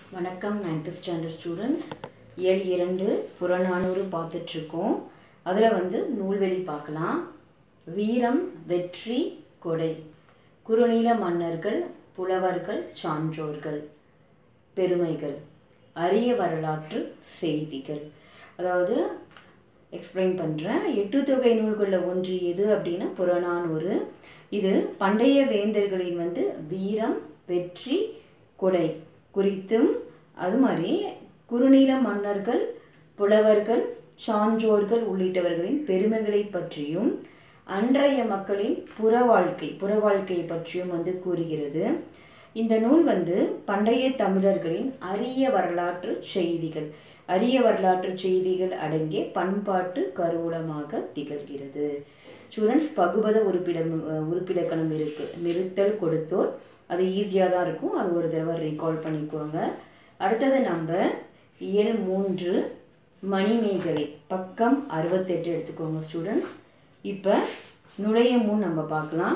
வணக்கம் ninth standard students இயல் இரண்டு புறநானூறு பார்த்துட்ருக்கோம் அதில் வந்து நூல்வெளி பார்க்கலாம் வீரம் வெற்றி கொடை குறுநில மன்னர்கள் புலவர்கள் சான்றோர்கள் பெருமைகள் அரிய வரலாற்று செய்திகள் அதாவது எக்ஸ்பிளைன் பண்ணுறேன் எட்டு தொகை நூல்களில் ஒன்று எது அப்படின்னா புறநானூறு இது பண்டைய வேந்தர்களின் வந்து வீரம் வெற்றி கொடை குறித்தும் அது மாதிரி குறுநில மன்னர்கள் புலவர்கள் சான்றோர்கள் உள்ளிட்டவர்களின் பெருமைகளை பற்றியும் அன்றைய மக்களின் புற வாழ்க்கை புற வாழ்க்கையை பற்றியும் வந்து கூறுகிறது இந்த நூல் வந்து பண்டைய தமிழர்களின் அரிய வரலாற்று செய்திகள் அரிய வரலாற்று செய்திகள் அடங்கிய பண்பாட்டு கருவூலமாக திகழ்கிறது ஸ்டூடெண்ட்ஸ் பகுபத உறுப்பிடம் உறுப்பிலக்கணம் இருக்கு நிறுத்தல் கொடுத்தோர் அது ஈஸியாக தான் இருக்கும் அது ஒரு தடவை ரீகால் பண்ணிக்குவாங்க அடுத்தது நம்ம இயல் மூன்று மணிமேகலை பக்கம் அறுபத்தெட்டு எடுத்துக்கோங்க ஸ்டூடெண்ட்ஸ் இப்போ நுழைய முன் நம்ம பார்க்கலாம்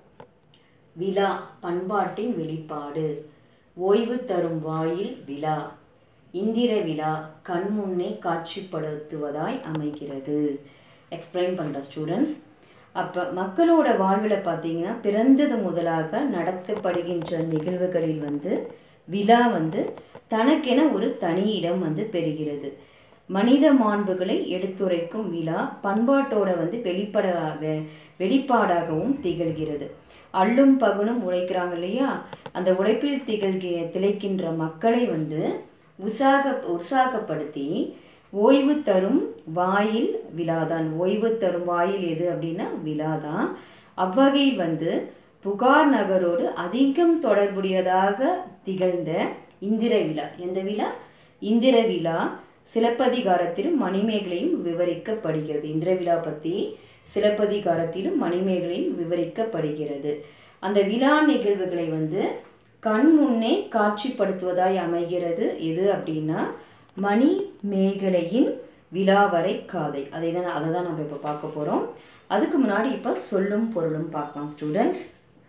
விழா பண்பாட்டின் வெளிப்பாடு ஓய்வு தரும் வாயில் விழா இந்திர விழா கண்முன்னே காட்சிப்படுத்துவதாய் அமைகிறது எக்ஸ்பிளைன் பண்ணுற ஸ்டூடெண்ட்ஸ் அப்போ மக்களோட வாழ்வில் பார்த்தீங்கன்னா பிறந்தது முதலாக நடத்தப்படுகின்ற நிகழ்வுகளில் வந்து விழா வந்து தனக்கென ஒரு தனி இடம் வந்து பெறுகிறது மனித மாண்புகளை எடுத்துரைக்கும் விழா பண்பாட்டோட வந்து வெளிப்பட வெளிப்பாடாகவும் திகழ்கிறது அள்ளும் பகலும் உழைக்கிறாங்க இல்லையா அந்த உழைப்பில் திகழ்கிற திளைக்கின்ற மக்களை வந்து உற்சாக உற்சாகப்படுத்தி ஓய்வு தரும் வாயில் விழாதான் ஓய்வு தரும் வாயில் எது அப்படின்னா விழாதான் அவ்வகையில் வந்து புகார் நகரோடு அதிகம் தொடர்புடையதாக திகழ்ந்த இந்திர விழா எந்த விழா இந்திர விழா சிலப்பதிகாரத்திலும் மணிமேகலையும் விவரிக்கப்படுகிறது இந்திர விழா பற்றி சிலப்பதிகாரத்திலும் மணிமேகலையும் விவரிக்கப்படுகிறது அந்த விழா நிகழ்வுகளை வந்து கண் முன்னே காட்சிப்படுத்துவதாய் அமைகிறது எது அப்படின்னா மணி மேகலையின் விழாவரை காதை அதை தான் அதை தான் நம்ம இப்போ பார்க்க போகிறோம் அதுக்கு முன்னாடி இப்போ சொல்லும் பொருளும் பார்க்கலாம் ஸ்டூடெண்ட்ஸ்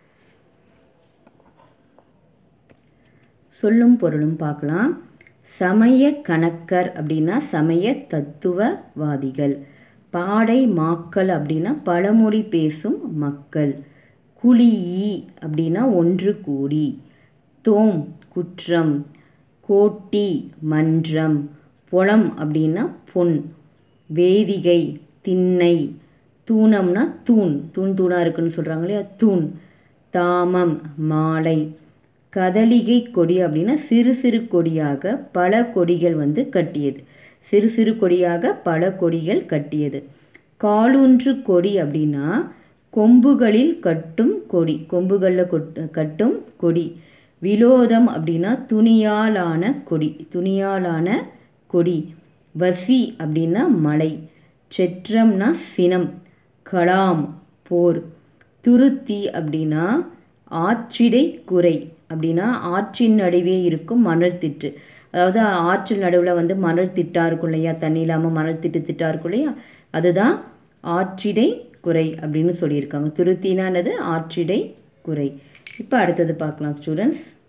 சொல்லும் பொருளும் பார்க்கலாம் சமய கணக்கர் அப்படின்னா சமய தத்துவவாதிகள் பாடை மாக்கள் அப்படின்னா பழமொழி பேசும் மக்கள் குழியி அப்படின்னா ஒன்று கூடி தோம் குற்றம் கோட்டி மன்றம் புலம் அப்படின்னா பொன் வேதிகை திண்ணை தூணம்னா தூண் தூண் தூணாக இருக்குன்னு சொல்கிறாங்க இல்லையா தூண் தாமம் மாலை கதலிகை கொடி அப்படின்னா சிறு சிறு கொடியாக பல கொடிகள் வந்து கட்டியது சிறு சிறு கொடியாக பல கொடிகள் கட்டியது காலூன்று கொடி அப்படின்னா கொம்புகளில் கட்டும் கொடி கொம்புகளில் கட்டும் கொடி விலோதம் அப்படின்னா துணியாலான கொடி துணியாலான கொடி வசி அப்படின்னா மலை செற்றம்னா சினம் கலாம் போர் துருத்தி அப்படின்னா ஆற்றிடை குறை அப்படின்னா ஆற்றின் நடுவே இருக்கும் மணல் திட்டு அதாவது ஆற்று நடுவில் வந்து மணல் திட்டாக இருக்கும் இல்லையா தண்ணி இல்லாமல் மணல் திட்டு திட்டாக இருக்கும் இல்லையா அதுதான் ஆற்றிடை குறை அப்படின்னு சொல்லியிருக்காங்க துருத்தினானது ஆற்றிடை குறை இப்போ அடுத்தது பார்க்கலாம் ஸ்டூடெண்ட்ஸ்